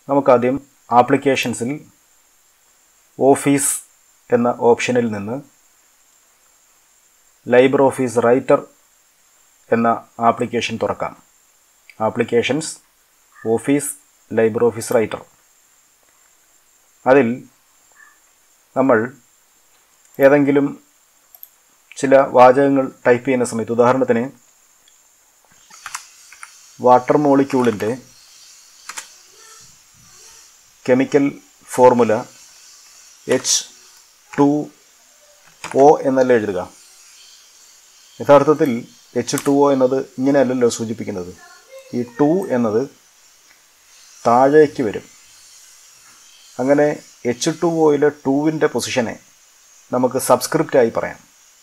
നമുക്കാദ്യം ആപ്ലിക്കേഷൻസിൽ ഓഫീസ് എന്ന ഓപ്ഷനിൽ നിന്ന് ലൈബ്ര ഓഫീസ് റൈറ്റർ എന്ന ആപ്ലിക്കേഷൻ തുറക്കാം applications office LibreOffice Writer അതിൽ നമ്മൾ ഏതെങ്കിലും ചില വാചകങ്ങൾ ടൈപ്പ് ചെയ്യുന്ന സമയത്ത് ഉദാഹരണത്തിന് വാട്ടർ മോളിക്യൂളിൻ്റെ chemical formula H two O എന്നല്ല എഴുതുക യഥാർത്ഥത്തിൽ എച്ച് ടു ഒ എന്നത് ഇങ്ങനെയല്ലല്ലോ സൂചിപ്പിക്കുന്നത് ഈ ടു എന്നത് താഴേക്ക് വരും അങ്ങനെ എച്ച് ടു ഒയിലെ ടൂവിൻ്റെ പൊസിഷനെ നമുക്ക് സബ്സ്ക്രിപ്റ്റായി പറയാം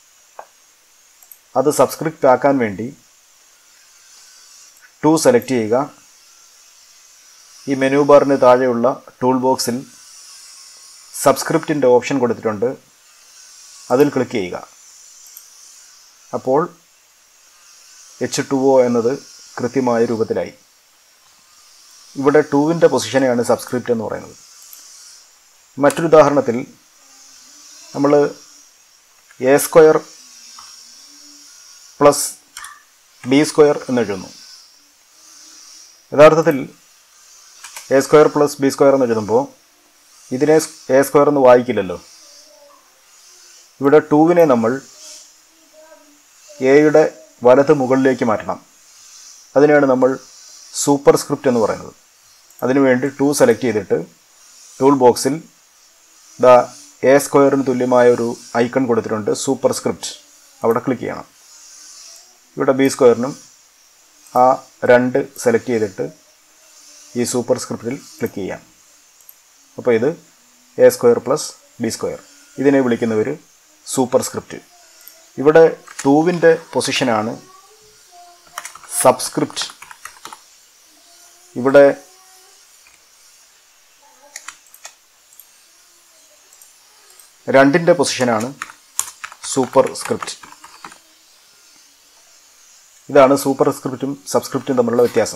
അത് സബ്സ്ക്രിപ്റ്റ് ആക്കാൻ വേണ്ടി ടു സെലക്ട് ചെയ്യുക ഈ മെനു ബാറിന് താഴെയുള്ള ടൂൾ ബോക്സിൽ സബ്സ്ക്രിപ്റ്റിൻ്റെ ഓപ്ഷൻ കൊടുത്തിട്ടുണ്ട് അതിൽ ക്ലിക്ക് ചെയ്യുക അപ്പോൾ എച്ച് ടു ഒ എന്നത് കൃത്യമായ രൂപത്തിലായി ഇവിടെ ടൂവിൻ്റെ പൊസിഷനെയാണ് സബ്സ്ക്രിപ്റ്റ് എന്ന് പറയുന്നത് മറ്റൊരു ഉദാഹരണത്തിൽ നമ്മൾ A square plus B square എന്ന് എഴുതുന്നു യഥാർത്ഥത്തിൽ A square plus B square എന്ന് എഴുതുമ്പോൾ ഇതിനെ എ സ്ക്വയർ എന്ന് വായിക്കില്ലല്ലോ ഇവിടെ ടൂവിനെ നമ്മൾ എയുടെ വലത് മുകളിലേക്ക് മാറ്റണം അതിനെയാണ് നമ്മൾ സൂപ്പർ സ്ക്രിപ്റ്റ് എന്ന് പറയുന്നത് അതിനുവേണ്ടി ടു സെലക്ട് ചെയ്തിട്ട് ടൂൾ ബോക്സിൽ ദ എ സ്ക്വയറിന് തുല്യമായ ഒരു ഐക്കൺ കൊടുത്തിട്ടുണ്ട് സൂപ്പർ സ്ക്രിപ്റ്റ് അവിടെ ക്ലിക്ക് ചെയ്യണം ഇവിടെ ബി സ്ക്വയറിനും ആ രണ്ട് സെലക്ട് ചെയ്തിട്ട് ഈ സൂപ്പർ സ്ക്രിപ്റ്റിൽ ക്ലിക്ക് ചെയ്യാം അപ്പോൾ ഇത് A square plus B square ഇതിനെ വിളിക്കുന്നവർ സൂപ്പർ സ്ക്രിപ്റ്റ് ഇവിടെ ടൂവിൻ്റെ പൊസിഷനാണ് സബ്സ്ക്രിപ്റ്റ് ഇവിടെ രണ്ടിൻ്റെ പൊസിഷനാണ് സൂപ്പർ സ്ക്രിപ്റ്റ് ഇതാണ് സൂപ്പർ സ്ക്രിപ്റ്റും സബ്സ്ക്രിപ്റ്റും തമ്മിലുള്ള വ്യത്യാസം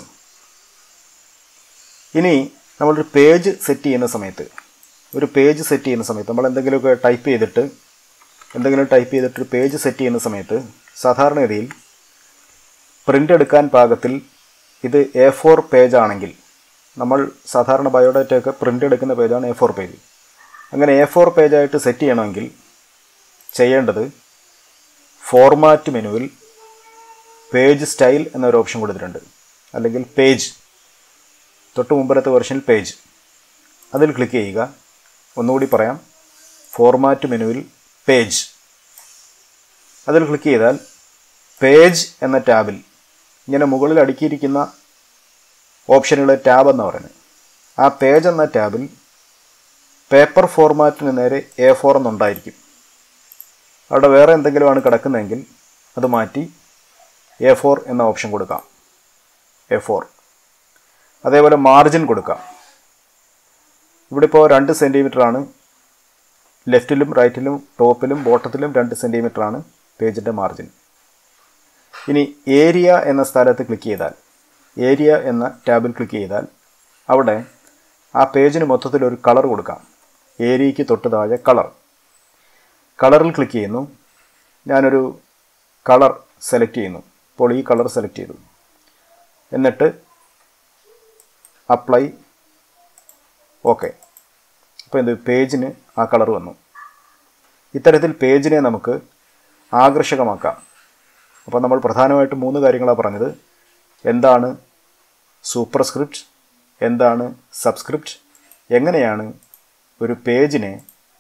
ഇനി നമ്മളൊരു പേജ് സെറ്റ് ചെയ്യുന്ന സമയത്ത് ഒരു പേജ് സെറ്റ് ചെയ്യുന്ന സമയത്ത് നമ്മൾ എന്തെങ്കിലുമൊക്കെ ടൈപ്പ് ചെയ്തിട്ട് എന്തെങ്കിലും ടൈപ്പ് ചെയ്തിട്ട് ഒരു പേജ് സെറ്റ് ചെയ്യുന്ന സമയത്ത് സാധാരണഗതിയിൽ പ്രിൻ്റ് എടുക്കാൻ പാകത്തിൽ ഇത് എ ഫോർ പേജ് ആണെങ്കിൽ നമ്മൾ സാധാരണ ബയോഡാറ്റയൊക്കെ പ്രിൻ്റ് എടുക്കുന്ന പേജാണ് എ ഫോർ പേജ് അങ്ങനെ എ ഫോർ പേജായിട്ട് സെറ്റ് ചെയ്യണമെങ്കിൽ ചെയ്യേണ്ടത് ഫോർമാറ്റ് മെനുവിൽ പേജ് സ്റ്റൈൽ എന്നൊരു ഓപ്ഷൻ കൊടുത്തിട്ടുണ്ട് അല്ലെങ്കിൽ പേജ് തൊട്ട് മുമ്പലത്തെ വെർഷനിൽ പേജ് അതിൽ ക്ലിക്ക് ചെയ്യുക ഒന്നുകൂടി പറയാം ഫോർമാറ്റ് മെനുവിൽ പേജ് അതിൽ ക്ലിക്ക് ചെയ്താൽ പേജ് എന്ന ടാബിൽ ഇങ്ങനെ മുകളിൽ അടുക്കിയിരിക്കുന്ന ഓപ്ഷനുകളെ ടാബ് എന്ന് പറയുന്നത് ആ പേജ് എന്ന ടാബിൽ പേപ്പർ ഫോർമാറ്റിന് നേരെ എ ഫോർ എന്നുണ്ടായിരിക്കും അവിടെ വേറെ എന്തെങ്കിലുമാണ് കിടക്കുന്നതെങ്കിൽ അത് മാറ്റി എ ഫോർ എന്ന ഓപ്ഷൻ കൊടുക്കാം എ ഫോർ അതേപോലെ മാർജിൻ കൊടുക്കാം ഇവിടെ ഇപ്പോൾ രണ്ട് സെൻറ്റിമീറ്ററാണ് ലെഫ്റ്റിലും റൈറ്റിലും ടോപ്പിലും ബോട്ടത്തിലും രണ്ട് സെൻറ്റിമീറ്ററാണ് പേജിൻ്റെ മാർജിൻ ഇനി ഏരിയ എന്ന സ്ഥലത്ത് ക്ലിക്ക് ചെയ്താൽ ഏരിയ എന്ന ടാബിൽ ക്ലിക്ക് ചെയ്താൽ അവിടെ ആ പേജിന് മൊത്തത്തിൽ ഒരു കളർ കൊടുക്കാം ഏരിയയ്ക്ക് തൊട്ട് താഴെ കളർ കളറിൽ ക്ലിക്ക് ചെയ്യുന്നു ഞാനൊരു കളർ സെലക്ട് ചെയ്യുന്നു ഇപ്പോൾ ഈ കളർ സെലക്ട് ചെയ്തു എന്നിട്ട് അപ്ലൈ ഓക്കെ അപ്പോൾ എന്ത് പേജിന് ആ കളർ വന്നു ഇത്തരത്തിൽ പേജിനെ നമുക്ക് ആകർഷകമാക്കാം അപ്പോൾ നമ്മൾ പ്രധാനമായിട്ടും മൂന്ന് കാര്യങ്ങളാണ് പറഞ്ഞത് എന്താണ് സൂപ്പർ സ്ക്രിപ്റ്റ് എന്താണ് സബ്സ്ക്രിപ്റ്റ് എങ്ങനെയാണ് ഒരു പേജിനെ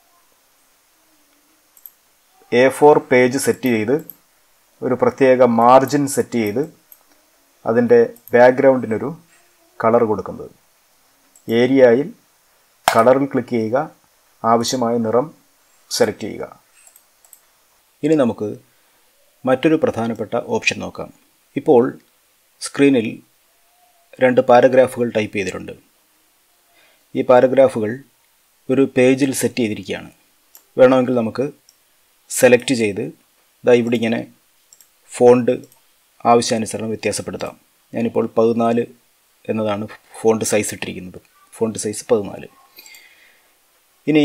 എ ഫോർ പേജ് സെറ്റ് ചെയ്ത് ഒരു പ്രത്യേക മാർജിൻ സെറ്റ് ചെയ്ത് അതിൻ്റെ ബാക്ക്ഗ്രൗണ്ടിനൊരു കളർ കൊടുക്കുന്നത് ഏരിയയിൽ കളറിൽ ക്ലിക്ക് ചെയ്യുക ആവശ്യമായ നിറം സെലക്ട് ചെയ്യുക ഇനി നമുക്ക് മറ്റൊരു പ്രധാനപ്പെട്ട ഓപ്ഷൻ നോക്കാം ഇപ്പോൾ സ്ക്രീനിൽ രണ്ട് പാരഗ്രാഫുകൾ ടൈപ്പ് ചെയ്തിട്ടുണ്ട് ഈ പാരഗ്രാഫുകൾ ഒരു പേജിൽ സെറ്റ് ചെയ്തിരിക്കുകയാണ് വേണമെങ്കിൽ നമുക്ക് സെലക്ട് ചെയ്ത് ഇതാ ഇവിടെ ഇങ്ങനെ ഫോണ്ട് ആവശ്യാനുസരണം വ്യത്യാസപ്പെടുത്താം ഞാനിപ്പോൾ പതിനാല് എന്നതാണ് ഫോണ്ട് സൈസ് ഇട്ടിരിക്കുന്നത് ഫോണ്ട് സൈസ് പതിനാല് ഇനി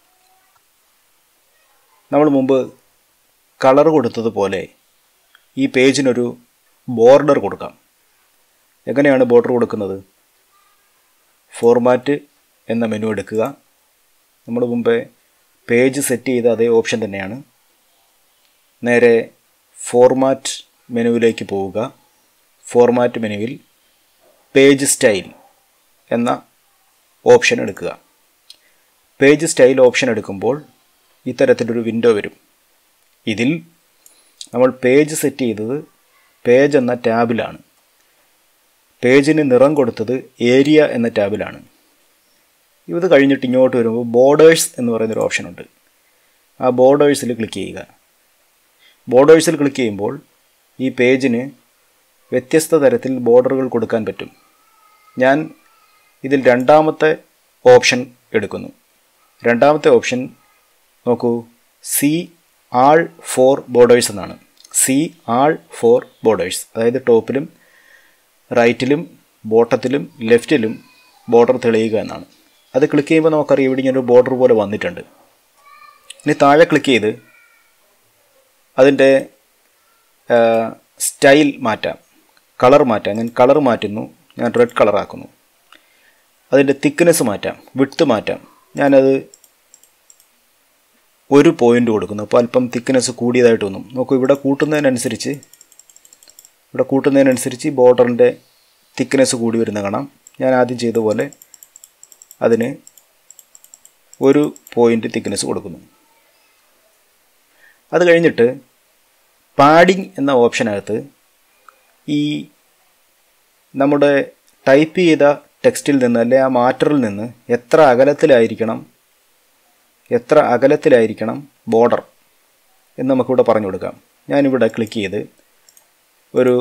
നമ്മൾ മുമ്പ് കളർ കൊടുത്തതുപോലെ ഈ പേജിനൊരു ബോർഡർ കൊടുക്കാം എങ്ങനെയാണ് ബോർഡർ കൊടുക്കുന്നത് ഫോർമാറ്റ് എന്ന മെനു എടുക്കുക നമ്മൾ മുമ്പേ പേജ് സെറ്റ് ചെയ്ത അതേ ഓപ്ഷൻ തന്നെയാണ് നേരെ ഫോർമാറ്റ് മെനുവിലേക്ക് പോവുക ഫോർമാറ്റ് മെനുവിൽ പേജ് സ്റ്റൈൽ എന്ന ഓപ്ഷൻ എടുക്കുക പേജ് സ്റ്റൈൽ ഓപ്ഷൻ എടുക്കുമ്പോൾ ഇത്തരത്തിലൊരു വിൻഡോ വരും ഇതിൽ നമ്മൾ പേജ് സെറ്റ് ചെയ്തത് പേജ് എന്ന ടാബിലാണ് പേജിന് നിറം കൊടുത്തത് ഏരിയ എന്ന ടാബിലാണ് ഇത് കഴിഞ്ഞിട്ട് ഇങ്ങോട്ട് വരുമ്പോൾ ബോർഡേഴ്സ് എന്ന് പറയുന്നൊരു ഓപ്ഷനുണ്ട് ആ ബോർഡേഴ്സിൽ ക്ലിക്ക് ചെയ്യുക ബോർഡേഴ്സിൽ ക്ലിക്ക് ചെയ്യുമ്പോൾ ഈ പേജിന് വ്യത്യസ്ത തരത്തിൽ ബോർഡറുകൾ കൊടുക്കാൻ പറ്റും ഞാൻ ഇതിൽ രണ്ടാമത്തെ ഓപ്ഷൻ എടുക്കുന്നു രണ്ടാമത്തെ ഓപ്ഷൻ നോക്കൂ സി ആൾ ഫോർ ബോർഡേഴ്സ് എന്നാണ് സി ആൾ ഫോർ ബോർഡേഴ്സ് അതായത് ടോപ്പിലും റൈറ്റിലും ബോട്ടത്തിലും ലെഫ്റ്റിലും ബോർഡർ തെളിയുക എന്നാണ് അത് ക്ലിക്ക് ചെയ്യുമ്പോൾ നമുക്കറിയാം ഇവിടെ ഇങ്ങനെ ഒരു ബോർഡർ പോലെ വന്നിട്ടുണ്ട് ഇനി താഴെ ക്ലിക്ക് ചെയ്ത് അതിൻ്റെ സ്റ്റൈൽ മാറ്റാം കളർ മാറ്റാം ഞാൻ കളർ മാറ്റുന്നു ഞാൻ റെഡ് കളറാക്കുന്നു അതിൻ്റെ തിക്നെസ് മാറ്റാം വിട്ത് മാറ്റാം ഞാനത് ഒരു പോയിൻ്റ് കൊടുക്കുന്നു അപ്പോൾ അല്പം തിക്നെസ് കൂടിയതായിട്ട് തോന്നും നോക്കൂ ഇവിടെ കൂട്ടുന്നതിനനുസരിച്ച് ഇവിടെ കൂട്ടുന്നതിനനുസരിച്ച് ബോർഡറിൻ്റെ തിക്നെസ് കൂടി വരുന്ന കാണാം ഞാൻ ആദ്യം ചെയ്ത പോലെ അതിന് ഒരു പോയിൻ്റ് തിക്നെസ് കൊടുക്കുന്നു അത് കഴിഞ്ഞിട്ട് പാഡിങ് എന്ന ഓപ്ഷനകത്ത് ഈ നമ്മുടെ ടൈപ്പ് ചെയ്ത ടെക്സ്റ്റിൽ നിന്ന് അല്ലെ ആ മാറ്ററിൽ നിന്ന് എത്ര അകലത്തിലായിരിക്കണം എത്ര അകലത്തിലായിരിക്കണം ബോർഡർ എന്ന് നമുക്കിവിടെ പറഞ്ഞു കൊടുക്കാം ഞാനിവിടെ ക്ലിക്ക് ചെയ്ത് ഒരു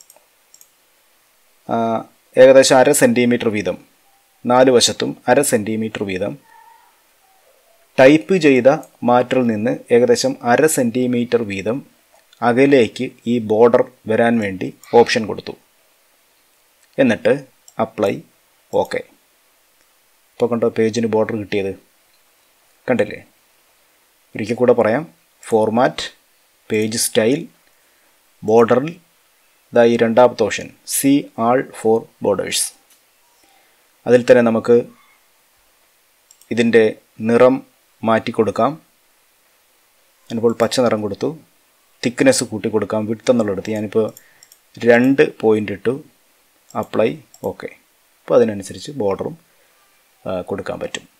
ഏകദേശം അര സെൻറ്റിമീറ്റർ വീതം നാല് വശത്തും അര സെൻറ്റിമീറ്റർ വീതം ടൈപ്പ് ചെയ്ത മാറ്ററിൽ നിന്ന് ഏകദേശം അര സെൻറ്റിമീറ്റർ വീതം അകലേക്ക് ഈ ബോർഡർ വരാൻ വേണ്ടി ഓപ്ഷൻ കൊടുത്തു എന്നിട്ട് അപ്ലൈ ഓക്കെ ഇപ്പോൾ കണ്ടോ പേജിന് ബോർഡർ കിട്ടിയത് കണ്ടില്ലേ ഒരിക്കൽ കൂടെ പറയാം ഫോർമാറ്റ് പേജ് സ്റ്റൈൽ ബോർഡറിൽ ഇതാ ഈ രണ്ടാമത്തെ option see all four borders അതിൽ തന്നെ നമുക്ക് ഇതിൻ്റെ നിറം മാറ്റി കൊടുക്കാം ഞാനിപ്പോൾ പച്ച നിറം കൊടുത്തു തിക്നെസ് കൂട്ടി കൊടുക്കാം വിട്ട് എന്നുള്ളിടത്ത് ഞാനിപ്പോൾ രണ്ട് പോയിൻ്റ് ഇട്ടു അപ്ലൈ ഓക്കെ അപ്പോൾ അതിനനുസരിച്ച് ബോർഡറും കൊടുക്കാൻ പറ്റും